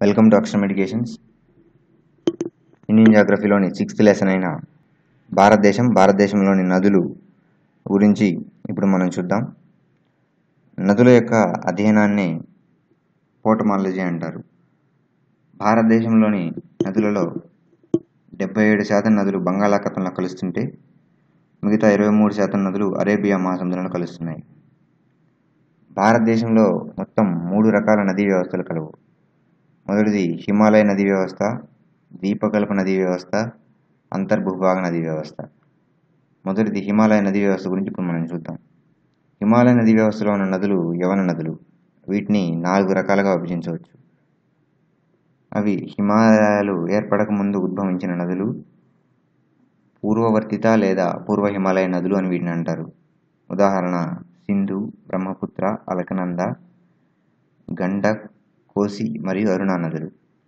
welcome to Aksharam educations Indian జాగ్రఫీలోని sixth lesson అయిన భారతదేశం భారతదేశంలోని నదులు గురించి ఇప్పుడు మనం చూద్దాం నదుల యొక్క అధ్యయనాన్ని పోటమాలజీ అంటారు భారతదేశంలోని నదులలో డెబ్బై ఏడు శాతం నదులు బంగాళాఖాతంలో కలుస్తుంటే మిగతా ఇరవై మూడు శాతం నదులు అరేబియా మహాసముద్రంలో కలుస్తున్నాయి భారతదేశంలో మొత్తం మూడు రకాల నదీ వ్యవస్థలు కలవు మొదటిది హిమాలయ నదీ వ్యవస్థ ద్వీపకల్ప నదీ వ్యవస్థ అంతర్భూభాగ నదీ వ్యవస్థ మొదటిది హిమాలయ నదీ వ్యవస్థ గురించి ఇప్పుడు మనం చూద్దాం హిమాలయ నదీ వ్యవస్థలో ఉన్న నదులు యవన నదులు వీటిని నాలుగు రకాలుగా విభజించవచ్చు అవి హిమాలయాలు ఏర్పడక ముందు ఉద్భవించిన నదులు పూర్వవర్తిత లేదా పూర్వ హిమాలయ నదులు అని వీటిని అంటారు ఉదాహరణ సింధు బ్రహ్మపుత్ర అలకనంద గండక్ కోసి మరియు అరుణా నదులు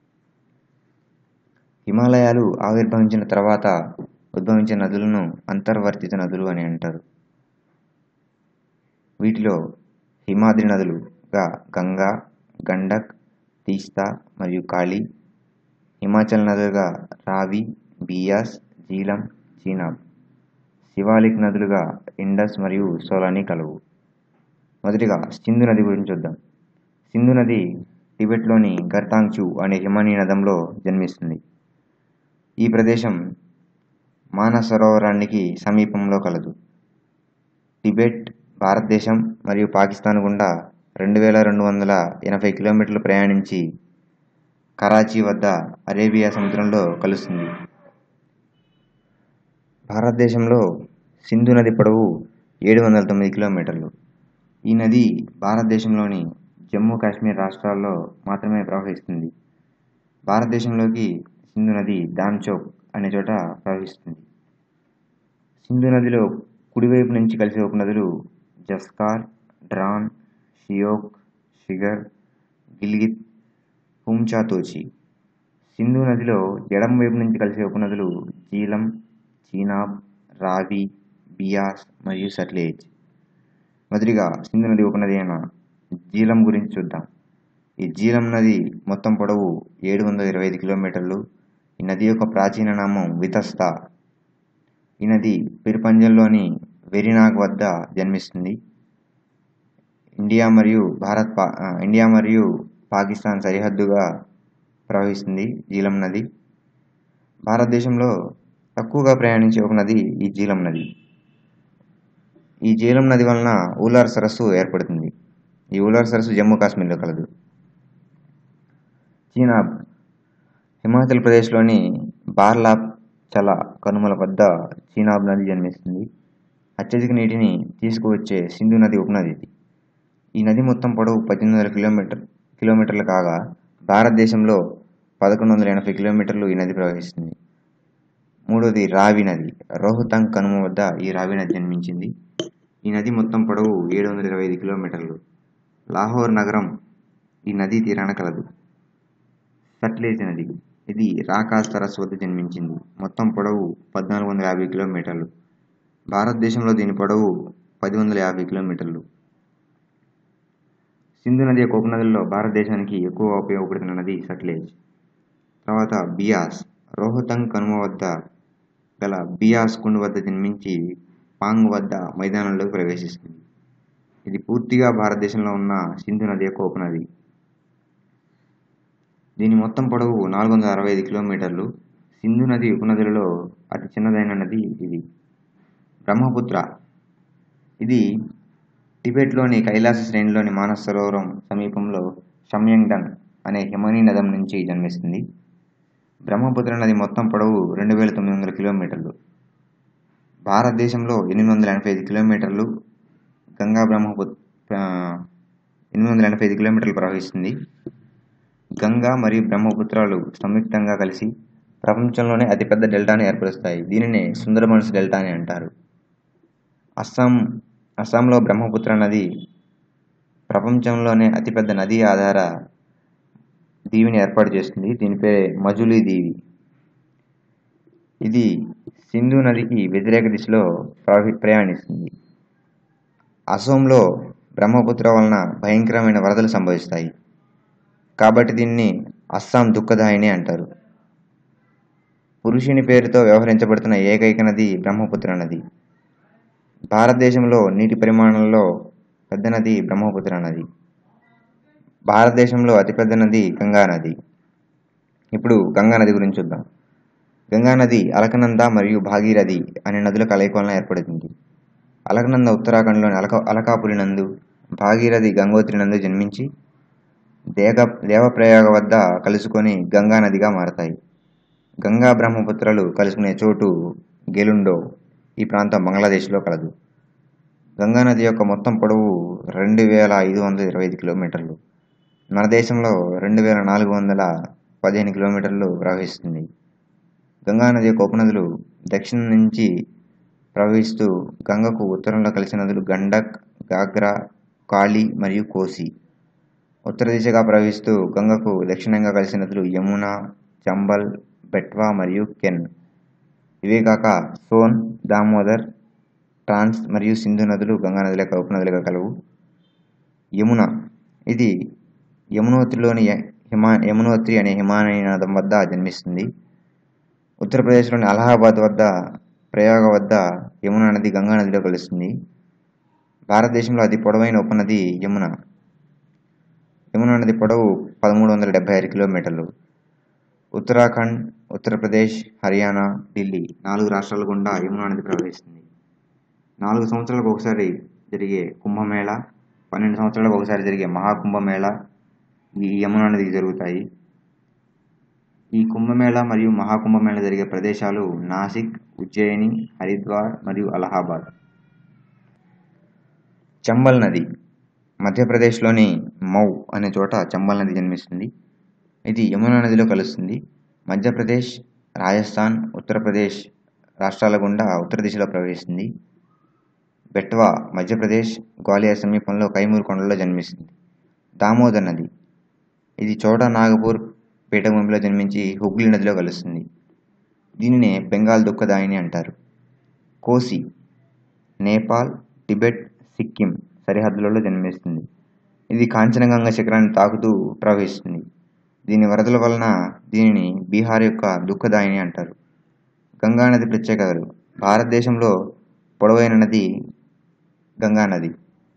హిమాలయాలు ఆవిర్భవించిన తర్వాత ఉద్భవించిన నదులను అంతర్వర్తిత నదులు అని అంటారు వీటిలో హిమాద్రి నదులుగా గంగా గండక్ తీస్తా మరియు కాళీ హిమాచల్ నదులుగా రావి బియాస్ జీలం చీనాబ్ శివాలిక్ నదులుగా ఇండస్ మరియు సోలాని కలవు మొదటిగా సింధు నది గురించి చూద్దాం సింధు నది టిబెట్లోని గర్తాంగ్చు అనే హిమానీ నదంలో జన్మిస్తుంది ఈ ప్రదేశం మానసరోవరానికి సమీపంలో కలదు టిబెట్ భారతదేశం మరియు పాకిస్తాన్ గుండా రెండు వేల రెండు వందల ఎనభై కిలోమీటర్లు ప్రయాణించి కరాచీ వద్ద అరేబియా సముద్రంలో కలుస్తుంది భారతదేశంలో సింధు నది పొడవు ఏడు వందల తొమ్మిది కిలోమీటర్లు ఈ నది భారతదేశంలోని జమ్మూ కాశ్మీర్ రాష్ట్రాల్లో మాత్రమే ప్రవహిస్తుంది భారతదేశంలోకి సింధు నది దాన్చౌక్ అనే చోట ప్రవహిస్తుంది సింధు నదిలో కుడివైపు నుంచి కలిసే ఉపనదులు జస్కార్ డ్రాన్ షియోక్ షిగర్ గిల్గిత్ పుంచాతోచి సింధు నదిలో ఎడం వైపు నుంచి కలిసే ఉపనదులు జీలం చీనాబ్ రావి బియాస్ మరియు సట్లేజ్ మొదటిగా సింధు నది ఉపనది అయిన జీలం గురించి చూద్దాం ఈ జీలం నది మొత్తం పొడవు ఏడు వందల ఇరవై ఐదు కిలోమీటర్లు ఈ నది యొక్క ప్రాచీన నామం వితస్తా ఈ నది పిరుపంజల్లోని వెరినాగ్ వద్ద జన్మిస్తుంది ఇండియా మరియు భారత్ పా ఇండియా మరియు పాకిస్తాన్ సరిహద్దుగా ప్రవహిస్తుంది జీలం నది భారతదేశంలో తక్కువగా ప్రయాణించే ఒక నది ఈ జీలం నది ఈ జీలం నది వలన ఊలార్ సరస్సు ఏర్పడుతుంది ఈ ఊలార్ సరస్సు జమ్మూ కాశ్మీర్లో కలదు చీనాబ్ హిమాచల్ ప్రదేశ్లోని బార్లాప్ చల కనుమల వద్ద చీనాబ్ నది జన్మిస్తుంది అత్యధిక నీటిని తీసుకువచ్చే సింధు నది ఉపనది ఇది ఈ నది మొత్తం పొడవు పద్దెనిమిది వందల కిలోమీటర్ కిలోమీటర్లు కాగా భారతదేశంలో పదకొండు వందల ఎనభై కిలోమీటర్లు ఈ నది ప్రవహిస్తుంది మూడోది రావి నది రోహతంగ్ కనుమ వద్ద ఈ రావి నది జన్మించింది ఈ నది మొత్తం పొడవు ఏడు వందల ఇరవై ఐదు కిలోమీటర్లు లాహోర్ నగరం ఈ నదీ తీరాన కలదు సట్లేజ్ నది ఇది రాకాస్ సరస్సు వద్ద జన్మించింది మొత్తం పొడవు పద్నాలుగు వందల యాభై కిలోమీటర్లు భారతదేశంలో దీని పొడవు పది వందల యాభై కిలోమీటర్లు సింధు నది యొక్క ఉపనదుల్లో భారతదేశానికి ఎక్కువ ఉపయోగపడుతున్న నది సట్లేజ్ తర్వాత బియాస్ రోహతంగ్ కనుమ వద్ద గల బియాస్ కుండ్ వద్ద జన్మించి పాంగ్ వద్ద మైదానంలోకి ప్రవేశిస్తుంది ఇది పూర్తిగా భారతదేశంలో ఉన్న సింధు నది యొక్క ఉపనది దీని మొత్తం పొడవు నాలుగు వందల అరవై ఐదు కిలోమీటర్లు సింధు నది ఉపనదులలో అతి చిన్నదైన నది ఇది బ్రహ్మపుత్ర ఇది టిబెట్లోని కైలాస శ్రేణిలోని మానస సరోవరం సమీపంలో షమ్యంగ్డన్ అనే హిమనీ నదం నుంచి జన్మిస్తుంది బ్రహ్మపుత్ర నది మొత్తం పొడవు రెండు వేల తొమ్మిది వందల కిలోమీటర్లు భారతదేశంలో ఎనిమిది వందల ఎనభై ఐదు కిలోమీటర్లు గంగా బ్రహ్మపుత్ర ఎనిమిది వందల ఎనభై ఐదు కిలోమీటర్లు ప్రవహిస్తుంది గంగా మరియు బ్రహ్మపుత్రాలు సంయుక్తంగా కలిసి ప్రపంచంలోనే అతిపెద్ద డెల్టాని ఏర్పరుస్తాయి దీనిని సుందరబన్స్ డెల్టా అని అంటారు అస్సాం అస్సాంలో బ్రహ్మపుత్ర నది ప్రపంచంలోనే అతిపెద్ద నదీ ఆధార దీవిని ఏర్పాటు చేస్తుంది దీని పేరే మజులీ దీవి ఇది సింధు నదికి వ్యతిరేక దిశలో ప్రవహి ప్రయాణిస్తుంది అసోంలో బ్రహ్మపుత్ర వలన భయంకరమైన వరదలు సంభవిస్తాయి కాబట్టి దీన్ని అస్సాం దుఃఖదాయిని అంటారు పురుషుని పేరుతో వ్యవహరించబడుతున్న ఏకైక నది బ్రహ్మపుత్ర నది భారతదేశంలో నీటి పరిమాణంలో పెద్ద నది బ్రహ్మపుత్ర నది భారతదేశంలో అతిపెద్ద నది గంగా నది ఇప్పుడు గంగా నది గురించి చూద్దాం గంగా నది అలకనంద మరియు భాగీరథి అనే నదుల కలయిక వలన ఏర్పడుతుంది అలకనంద ఉత్తరాఖండ్లోని అలక అలకాపురి నందు భాగీరథి గంగోత్రి నందు జన్మించి దేగ దేవప్రయాగ వద్ద కలుసుకొని గంగా నదిగా మారతాయి గంగా బ్రహ్మపుత్రలు కలుసుకునే చోటు గెలుండో ఈ ప్రాంతం బంగ్లాదేశ్లో కలదు గంగా నది యొక్క మొత్తం పొడవు రెండు వేల ఐదు వందల ఇరవై ఐదు కిలోమీటర్లు మన దేశంలో రెండు వేల నాలుగు వందల పదిహేను కిలోమీటర్లు ప్రవహిస్తుంది గంగా నది యొక్క ఉపనదులు దక్షిణం నుంచి ప్రవహిస్తూ గంగకు ఉత్తరంలో కలిసిన నదులు గండక్ గాగ్రా కాళి మరియు కోసి ఉత్తర దిశగా ప్రవహిస్తూ గంగకు దక్షిణంగా కలిసిన నదులు యమున చంబల్ బెట్వా మరియు కెన్ ఇవే కాక సోన్ దామోదర్ ట్రాన్స్ మరియు సింధు నదులు గంగా నది యొక్క ఉపనదులుగా కలవు యమున ఇది యమునోత్రిలోని య- హిమా యమునోత్రి అనే హిమాలయ నదం వద్ద జన్మిస్తుంది ఉత్తరప్రదేశ్లోని అలహాబాద్ వద్ద ప్రయాగ వద్ద యమున నది గంగా నదిలో కలుస్తుంది భారతదేశంలో అతి పొడవైన ఉపనది యమున యమున నది పొడవు పదమూడు వందల డెబ్బై ఆరు కిలోమీటర్లు ఉత్తరాఖండ్ ఉత్తరప్రదేశ్ హర్యానా ఢిల్లీ నాలుగు రాష్ట్రాల గుండా యమునా నది ప్రవహిస్తుంది నాలుగు సంవత్సరాలకు ఒకసారి జరిగే కుంభమేళ పన్నెండు సంవత్సరాలకు ఒకసారి జరిగే మహాకుంభమేళ ఈ యమునా నదికి జరుగుతాయి ఈ కుంభమేళ మరియు మహాకుంభమేళ జరిగే ప్రదేశాలు నాసిక్ ఉజ్జయిని హరిద్వార్ మరియు అలహాబాద్ చంబల్ నది మధ్యప్రదేశ్లోని మౌ అనే చోట చంబల్ నది జన్మిస్తుంది ఇది యమునా నదిలో కలుస్తుంది మధ్యప్రదేశ్ రాజస్థాన్ ఉత్తరప్రదేశ్ రాష్ట్రాల గుండా ఉత్తర దిశలో ప్రవహిస్తుంది బెట్వా మధ్యప్రదేశ్ గ్వాలియర్ సమీపంలో కైమూర్ కొండలో జన్మిస్తుంది దామోదర్ నది ఇది చోటా నాగపూర్ పీఠభూమిలో జన్మించి హుగ్లీ నదిలో కలుస్తుంది దీనినే బెంగాల్ దుఃఖదాయిని అంటారు కోసి నేపాల్ టిబెట్ సిక్కిం సరిహద్దులలో జన్మిస్తుంది ఇది కాంచనగంగ శిఖరాన్ని తాకుతూ ప్రవహిస్తుంది దీని వరదల వలన దీనిని బీహార్ యొక్క దుఃఖదాయిని అంటారు గంగా నది ప్రత్యేకతలు భారతదేశంలో పొడవైన నది గంగా నది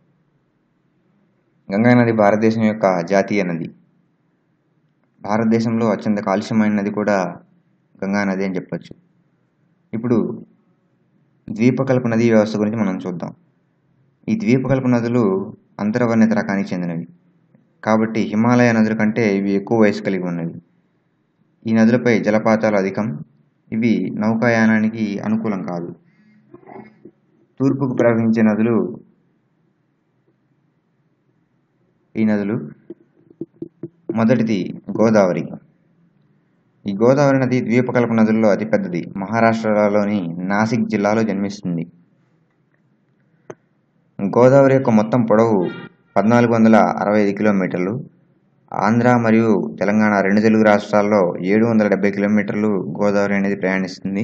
గంగా నది భారతదేశం యొక్క జాతీయ నది భారతదేశంలో అత్యంత కాలుష్యమైన నది కూడా గంగా నది అని చెప్పొచ్చు ఇప్పుడు ద్వీపకల్ప నదీ వ్యవస్థ గురించి మనం చూద్దాం ఈ ద్వీపకల్ప నదులు అంతర్వర్ణిత రకానికి చెందినవి కాబట్టి హిమాలయ నదుల కంటే ఇవి ఎక్కువ వయసు కలిగి ఉన్నవి ఈ నదులపై జలపాతాలు అధికం ఇవి నౌకాయానానికి అనుకూలం కాదు తూర్పుకు ప్రవహించే నదులు ఈ నదులు మొదటిది గోదావరి ఈ గోదావరి నది ద్వీపకల్ప నదుల్లో అతిపెద్దది మహారాష్ట్రలోని నాసిక్ జిల్లాలో జన్మిస్తుంది గోదావరి యొక్క మొత్తం పొడవు పద్నాలుగు వందల అరవై ఐదు కిలోమీటర్లు ఆంధ్ర మరియు తెలంగాణ రెండు తెలుగు రాష్ట్రాల్లో ఏడు వందల డెబ్బై కిలోమీటర్లు గోదావరి అనేది ప్రయాణిస్తుంది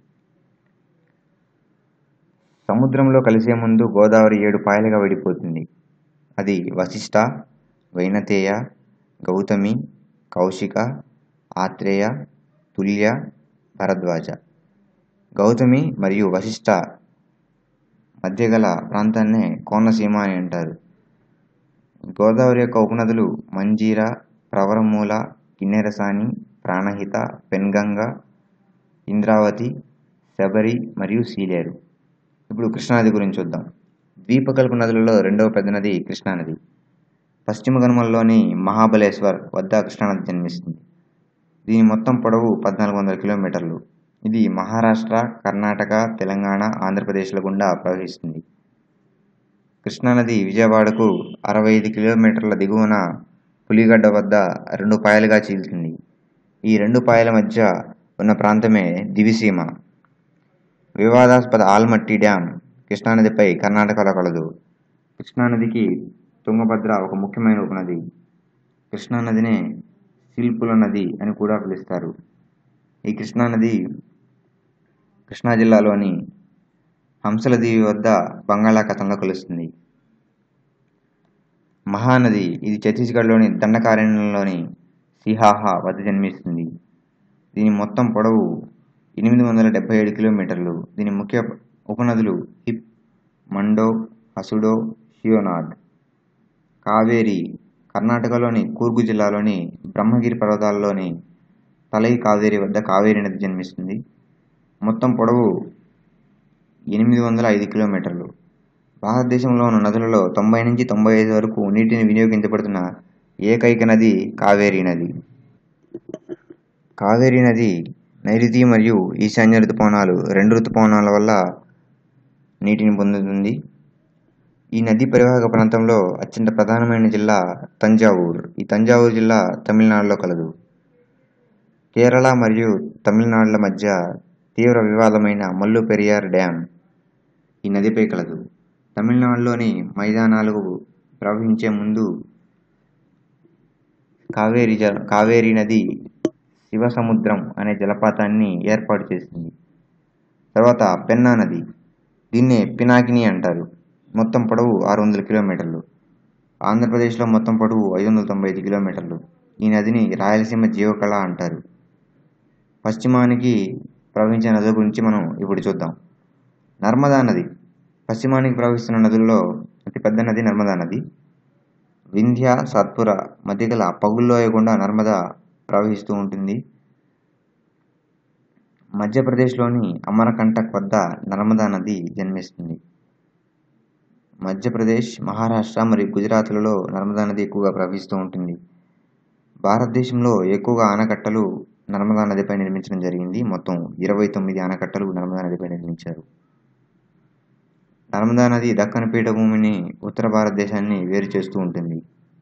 సముద్రంలో కలిసే ముందు గోదావరి ఏడు పాయలుగా విడిపోతుంది అది వశిష్ట వైనతేయ గౌతమి కౌశిక ఆత్రేయ తుల్య భరద్వాజ గౌతమి మరియు వశిష్ట మధ్య గల ప్రాంతాన్నే కోనసీమ అని అంటారు గోదావరి యొక్క ఉపనదులు మంజీర ప్రవరమూల కిన్నెరసాని ప్రాణహిత పెన్గంగ ఇంద్రావతి శబరి మరియు సీలేరు ఇప్పుడు కృష్ణానది గురించి చూద్దాం ద్వీపకల్ప నదులలో రెండవ పెద్ద నది కృష్ణానది పశ్చిమ కనుమల్లోని మహాబలేశ్వర్ వద్ద కృష్ణానది జన్మిస్తుంది దీని మొత్తం పొడవు పద్నాలుగు వందల కిలోమీటర్లు ఇది మహారాష్ట్ర కర్ణాటక తెలంగాణ ఆంధ్రప్రదేశ్ల గుండా ప్రవహిస్తుంది కృష్ణానది విజయవాడకు అరవై ఐదు కిలోమీటర్ల దిగువన పులిగడ్డ వద్ద రెండు పాయలుగా చీలుతుంది ఈ రెండు పాయల మధ్య ఉన్న ప్రాంతమే దివిసీమ వివాదాస్పద ఆల్మట్టి డ్యాం కృష్ణానదిపై కర్ణాటకలో కలదు కృష్ణానదికి తుంగభద్ర ఒక ముఖ్యమైన ఉపనది కృష్ణానదినే శిల్పుల నది అని కూడా పిలుస్తారు ఈ కృష్ణానది కృష్ణా జిల్లాలోని హంసల దీవి వద్ద బంగాళాఖాతంలో కలుస్తుంది మహానది ఇది ఛత్తీస్గఢ్లోని దండకారణ్యంలోని సిహాహా వద్ద జన్మిస్తుంది దీని మొత్తం పొడవు ఎనిమిది వందల డెబ్బై ఏడు కిలోమీటర్లు దీని ముఖ్య ఉపనదులు హిప్ మండో హసుడో షియోనాడ్ కావేరి కర్ణాటకలోని కూర్గు జిల్లాలోని బ్రహ్మగిరి పర్వతాల్లోని తలై కావేరి వద్ద కావేరి నది జన్మిస్తుంది మొత్తం పొడవు ఎనిమిది వందల ఐదు కిలోమీటర్లు భారతదేశంలో ఉన్న నదులలో తొంభై నుంచి తొంభై ఐదు వరకు నీటిని వినియోగించబడుతున్న ఏకైక నది కావేరీ నది కావేరీ నది నైరుతి మరియు ఈశాన్య ఋతుపవనాలు రెండు ఋతుపవనాల వల్ల నీటిని పొందుతుంది ఈ నదీ పరివాహక ప్రాంతంలో అత్యంత ప్రధానమైన జిల్లా తంజావూర్ ఈ తంజావూరు జిల్లా తమిళనాడులో కలదు కేరళ మరియు తమిళనాడుల మధ్య తీవ్ర వివాదమైన మల్లు పెరియార్ డ్యాం ఈ నదిపై కలదు తమిళనాడులోని మైదానాలకు ప్రవహించే ముందు కావేరి జ కావేరీ నది శివసముద్రం అనే జలపాతాన్ని ఏర్పాటు చేసింది తర్వాత పెన్నా నది దీన్నే పినాకిని అంటారు మొత్తం పొడవు ఆరు వందల కిలోమీటర్లు ఆంధ్రప్రదేశ్లో మొత్తం పొడవు ఐదు వందల తొంభై ఐదు కిలోమీటర్లు ఈ నదిని రాయలసీమ జీవకళ అంటారు పశ్చిమానికి ప్రవహించే నదుల గురించి మనం ఇప్పుడు చూద్దాం నర్మదా నది పశ్చిమానికి ప్రవహిస్తున్న నదుల్లో అతిపెద్ద నది నర్మదా నది వింధ్య సత్పుర మధ్య గల పగుల్లోయ గుండా నర్మదా ప్రవహిస్తూ ఉంటుంది మధ్యప్రదేశ్లోని అమరకంటక్ వద్ద నర్మదా నది జన్మిస్తుంది మధ్యప్రదేశ్ మహారాష్ట్ర మరియు గుజరాత్లలో నర్మదా నది ఎక్కువగా ప్రవహిస్తూ ఉంటుంది భారతదేశంలో ఎక్కువగా ఆనకట్టలు నర్మదా నదిపై నిర్మించడం జరిగింది మొత్తం ఇరవై తొమ్మిది ఆనకట్టలు నర్మదా నదిపై నిర్మించారు నర్మదా నది దక్కన పీఠభూమిని ఉత్తర భారతదేశాన్ని వేరు చేస్తూ ఉంటుంది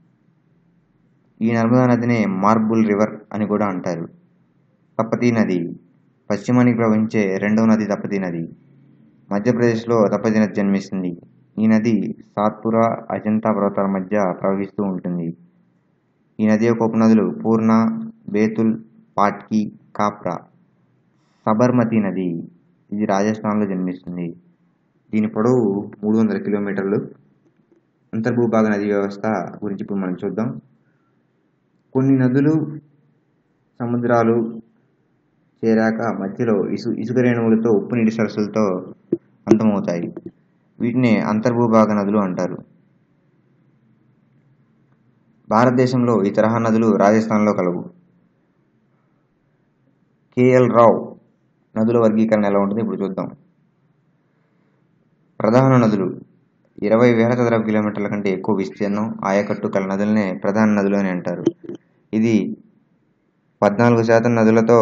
ఈ నర్మదా నదినే మార్బుల్ రివర్ అని కూడా అంటారు తపతీ నది పశ్చిమానికి ప్రవహించే రెండవ నది తపతీ నది మధ్యప్రదేశ్లో తపతీ నది జన్మిస్తుంది ఈ నది సాత్పుర అజంతా పర్వతాల మధ్య ప్రవహిస్తూ ఉంటుంది ఈ నది యొక్క ఉపనదులు పూర్ణ బేతుల్ పాట్కి కాప్రా సబర్మతి నది ఇది రాజస్థాన్లో జన్మిస్తుంది దీని పొడవు మూడు వందల కిలోమీటర్లు అంతర్భూభాగ నదీ వ్యవస్థ గురించి ఇప్పుడు మనం చూద్దాం కొన్ని నదులు సముద్రాలు చేరాక మధ్యలో ఇసు ఇసుక రేణువులతో ఉప్పు నీటి సరస్సులతో అంతమవుతాయి వీటిని అంతర్భూభాగ నదులు అంటారు భారతదేశంలో ఈ తరహా నదులు రాజస్థాన్లో కలవు కేఎల్ రావు నదుల వర్గీకరణ ఎలా ఉంటుంది ఇప్పుడు చూద్దాం ప్రధాన నదులు ఇరవై వేల చదరపు కిలోమీటర్ల కంటే ఎక్కువ విస్తీర్ణం ఆయకట్టు కల నదులనే ప్రధాన నదులు అని అంటారు ఇది పద్నాలుగు శాతం నదులతో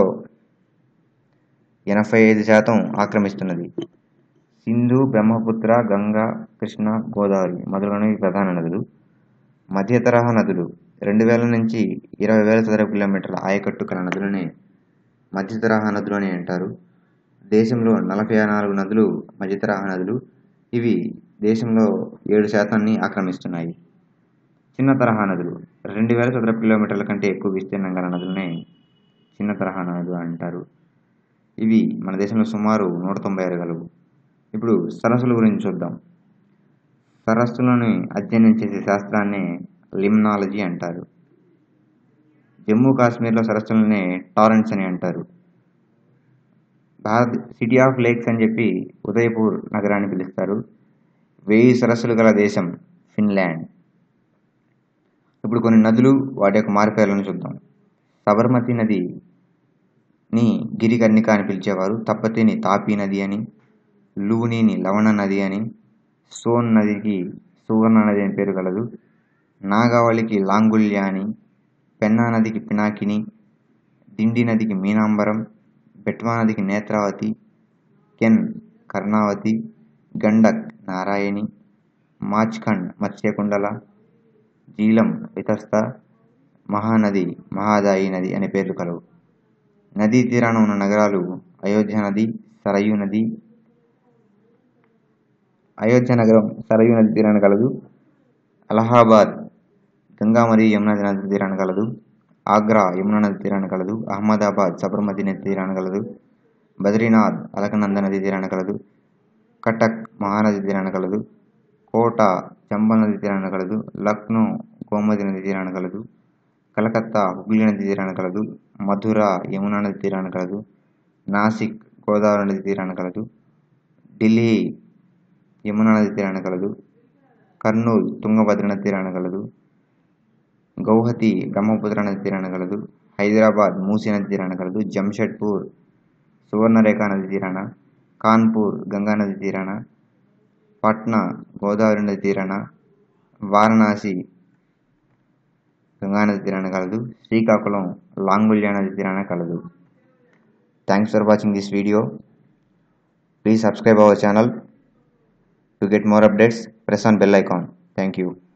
ఎనభై ఐదు శాతం ఆక్రమిస్తున్నది సింధు బ్రహ్మపుత్ర గంగా కృష్ణ గోదావరి మొదలైనవి ప్రధాన నదులు మధ్య తరహా నదులు రెండు వేల నుంచి ఇరవై వేల చదరపు కిలోమీటర్ల ఆయకట్టు కల నదులనే మధ్య తరహా నదులు అని అంటారు దేశంలో నలభై నాలుగు నదులు మధ్య తరహా నదులు ఇవి దేశంలో ఏడు శాతాన్ని ఆక్రమిస్తున్నాయి చిన్న తరహా నదులు రెండు వేల చదరపు కిలోమీటర్ల కంటే ఎక్కువ విస్తీర్ణం గల నదులనే చిన్న తరహా నదులు అంటారు ఇవి మన దేశంలో సుమారు నూట తొంభై ఆరు గలవు ఇప్పుడు సరస్సుల గురించి చూద్దాం సరస్సులను అధ్యయనం చేసే శాస్త్రాన్ని లిమ్నాలజీ అంటారు జమ్మూ కాశ్మీర్లో సరస్సులనే టారెంట్స్ అని అంటారు భారత్ సిటీ ఆఫ్ లేక్స్ అని చెప్పి ఉదయపూర్ నగరాన్ని పిలుస్తారు వెయ్యి సరస్సులు గల దేశం ఫిన్లాండ్ ఇప్పుడు కొన్ని నదులు వాటి యొక్క మారుపేర్లను చూద్దాం సబర్మతి నది ని గిరికర్ణిక అని పిలిచేవారు తప్పతిని తాపీ నది అని లూనీని లవణ నది అని సోన్ నదికి సువర్ణ నది అని పేరు కలదు నాగావళికి లాంగుల్య అని పెన్నా నదికి పినాకిని దిండి నదికి మీనాంబరం బెట్వా నదికి నేత్రావతి కెన్ కర్ణావతి గండక్ నారాయణి మాచ్ఖండ్ మత్స్యకుండల జీలం వితస్త మహానది మహాదాయి నది అనే పేర్లు కలవు నదీ తీరాన ఉన్న నగరాలు అయోధ్య నది సరయూ నది అయోధ్య నగరం సరయూ నది తీరాన కలదు అలహాబాద్ గంగా మరియు యమునా నది తీరాన కలదు ఆగ్రా యమునా నది తీరాన కలదు అహ్మదాబాద్ సబర్మతి నది తీరాన కలదు బద్రీనాథ్ అలకనంద నది తీరాన కలదు కటక్ మహానది తీరాన కలదు కోట చంబల్ నది తీరాన కలదు లక్నో గోమతి నది తీరాన కలదు కలకత్తా హుగ్లీ నది తీరాన కలదు మధుర యమునా నది తీరాన కలదు నాసిక్ గోదావరి నది తీరాన కలదు ఢిల్లీ యమునా నది తీరాన కలదు కర్నూల్ తుంగభద్ర నది తీరాన కలదు గౌహతి బ్రహ్మపుత్ర నది తీరాన కలదు హైదరాబాద్ మూసీ నది తీరాన కలదు జంషెడ్పూర్ సువర్ణరేఖ నది తీరాన కాన్పూర్ గంగా నది తీరాన పట్నా గోదావరి నది తీరాన వారణాసి గంగా నది తీరాన కలదు శ్రీకాకుళం లాంగుల్యా నది తీరాన కలదు thanks for watching this video please subscribe our channel to get more updates press on bell icon thank you